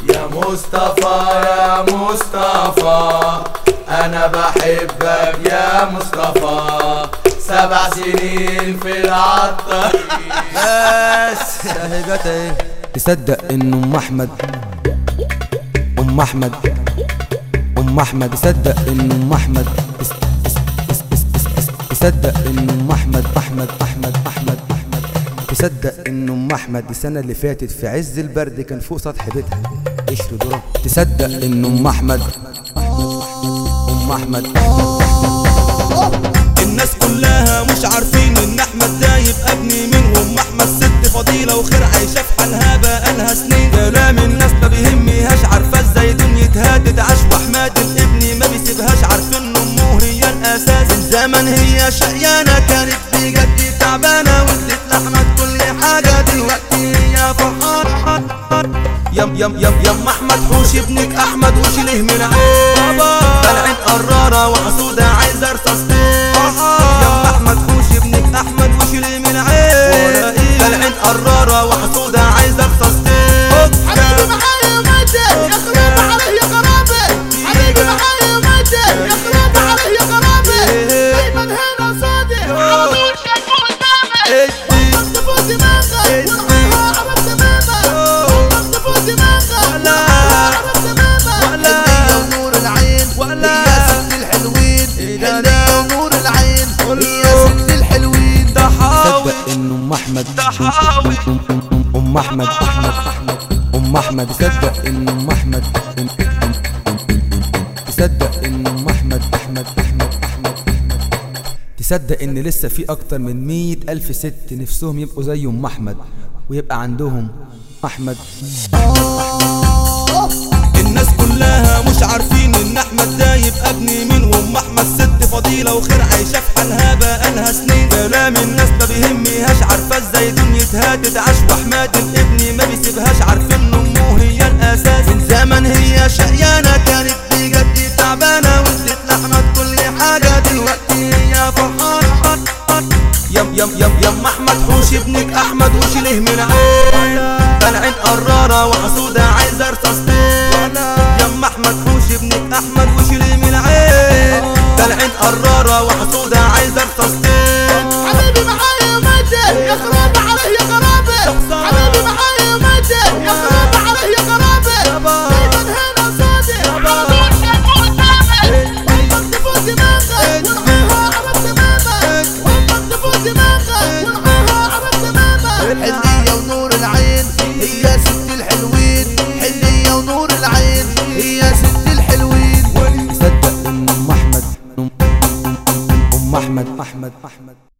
يا مصطفى يا مصطفى انا بحبك يا مصطفى سبع سنين في العطار بس اهي جت اهي تصدق ان ام احمد ام احمد ام احمد تصدق ان ام احمد تس- تس- تس- تس- تس- تس- تصدق ان ام احمد احمد احمد احمد احمد تصدق ان ام احمد السنه اللي فاتت في عز البرد كان فوق سطح بيتها قشر ذره تصدق ان ام احمد ام احمد الناس كلها مش عارفين ان احمد ده يبقى ابني منهم احمد ست فضيله وخير عايشه في حالها بقالها سنين كلام الناس ما بيهمهاش عارفه ازاي دنيتها تتعاش واحمد الابن ما بيسيبهاش عارفين امه هي الاساس من زمن هي شقيانه كانت بجد تعبانه وادت لاحمد كل حاجه دلوقتي هي فرحانه يم يم يم يم احمد حوش ابنك احمد وشيله من عين طلعت قراره وحسوده عايزه ارصص يم احمد حوش ابنك احمد وشيله من عين طلعت قراره وحسوده عايزه ارصص حبيبي معايا ومدة يا خراب عليه يا قرابة حبيبي معايا ومدة يا خراب عليه يا قرابة دايما هنا صادق على طول شايفه قدامك والله تفوت دماغك والله عرفت تمامك والله تفوت دماغك والله عرفت تمامك ولا ونور العين ولا هي ست الحلوين ده حلية ونور العين هي ست الحلوين ده حاوي تصدق ان ام احمد ده حاوي ام احمد احمد احمد ام احمد تصدق ان ام احمد أم- أم- تصدق ان ام احمد احمد احمد احمد احمد تصدق ان لسه في اكتر من مية الف ست نفسهم يبقوا زي ام احمد ويبقى عندهم احمد الناس كلها مش عارفين ان احمد ده يبقى ابني منهم احمد ست فضيله وخير عايشه في حالها بقالها سنين كلام الناس ما بيهمهاش عارفه ازاي دنيتها تتعاش واحمد الابن ما بيسيبهاش عارفين امه هي الاساس من زمن هي شقيانه كانت بجد تعبانه وادت لاحمد كل حاجه دلوقتي هي فرحانه يم يم يم يم احمد حوش ابنك احمد وشيله من عين طلعت قراره وحسوده عايزه ارصص يم احمد حوش ابنك احمد وشيله من عين طلعت قراره وحسوده عايزه ارصص حبيبي معايا ومدة يا خراب عليه يا قرابة حبيبي معايا ومدة يا خراب عليه يا قرابة دايما هنا صادق على طول شايفه قدامك والله تفوت دماغك والله عرفت تمامك والله تفوت دماغك والله عرفت تمامك حلية ونور العين هي ست الحلوين حلية ونور العين هي ست الحلوين تصدق ان ام احمد ام أم احمد احمد احمد